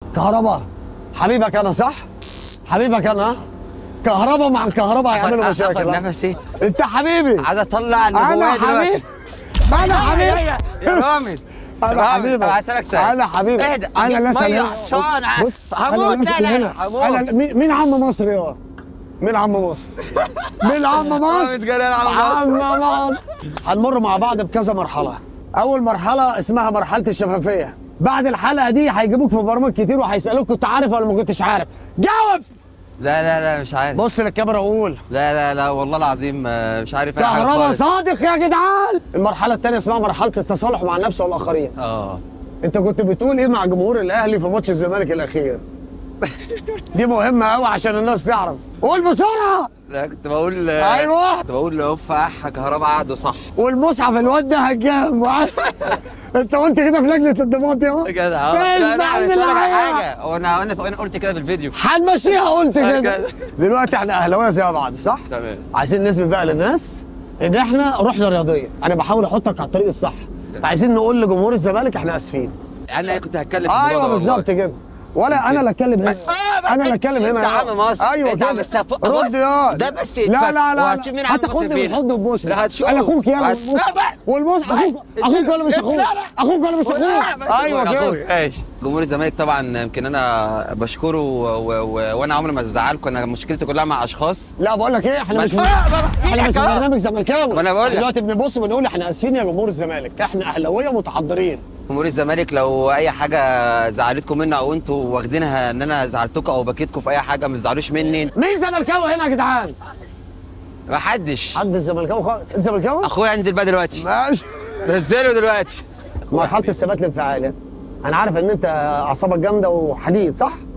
كهرباء حبيبك انا صح حبيبك انا كهرباء مع الكهرباء هيعملوا اخد مشاكل ها؟ نفسي انت حبيبي عايز اطلع اللي انا جوايا دلوقتي حبيبي انا حبيبي يا رامز انا حبيبي هسألك سؤال انا حبيبي اهدى انا أجيب اللي اسال مية هنا. عطشان بص هموت انا اللي لا أسأل لا هنا. هموت انا مين مين عم مصر يا مين عم مصر مين عم مصر رامز جلال عم مصر. عم مصر هنمر مع بعض بكذا مرحله اول مرحله اسمها مرحله الشفافيه بعد الحلقه دي هيجيبوك في برامج كتير وهيسالوك كنت عارف ولا ما كنتش عارف جاوب لا لا لا مش عارف بص للكاميرا وقول لا لا لا والله العظيم آه، مش عارف اي حاجه كهربا خالص صادق يا جدعان المرحله الثانيه اسمها مرحله التصالح مع النفس والاخرين اه انت كنت بتقول ايه مع جمهور الاهلي في ماتش الزمالك الاخير دي مهمه قوي عشان الناس تعرف قول بسرعه لا كنت بقول آه، أيوة. كنت بقول اوف اح كهربا قعدوا صح والمصحف الواد ده هجام انت قلت كده في لجنه الانضباط يا يا جدع آه. فيش لا لا بعد بس أقول لك على الحقيقة. حاجه هو انا انا انا قلت كده في الفيديو هنمشيها قلت كده كده. دلوقتي احنا اهلاويه زي بعض صح؟ تمام عايزين نثبت بقى للناس ان احنا روحنا رياضيه انا بحاول احطك على الطريق الصح عايزين نقول لجمهور الزمالك احنا اسفين انا كنت هتكلم في الموضوع ايوه ده والله. بالظبط كده ولا انا اللي اتكلم هنا آه، انا اللي اتكلم هنا انت عم مصر ايوه انت كده عم السفو- رد بص، يا ده بس لا يتفك. لا لا, لا. وهتشوف مين عم مصر هتاخدني فين. بالحضن وبوس لا، هتشوف. انا اخوك يلا هت- والبوس لا بقى. والبوس اخوك اخوك ولا مش اخوك لا، لا. اخوك ولا مش اخوك ايوه كده ايش جمهور الزمالك طبعا يمكن انا بشكره و... و... و... وانا عمري ما زعلكم انا مشكلتي كلها مع اشخاص لا بقول لك ايه احنا ما مش انت- احنا مش آه. برنامج زملكاوي ما انا بقول لك. دلوقتي بنبص بنقول احنا اسفين يا جمهور الزمالك احنا اهلاويه متحضرين جمهور الزمالك لو اي حاجه زعلتكم مني او انتوا واخدينها ان انا زعلتكم او بكيتكم في اي حاجه ما تزعلوش مني مين زملكاوي هنا يا جدعان؟ ما حدش حد زملكاوي خالص انت زملكاوي؟ اخويا انزل بقى دلوقتي ماشي نزله دلوقتي مرحله الثبات الانفعالي انا عارف ان انت اعصابك جامده وحديد صح؟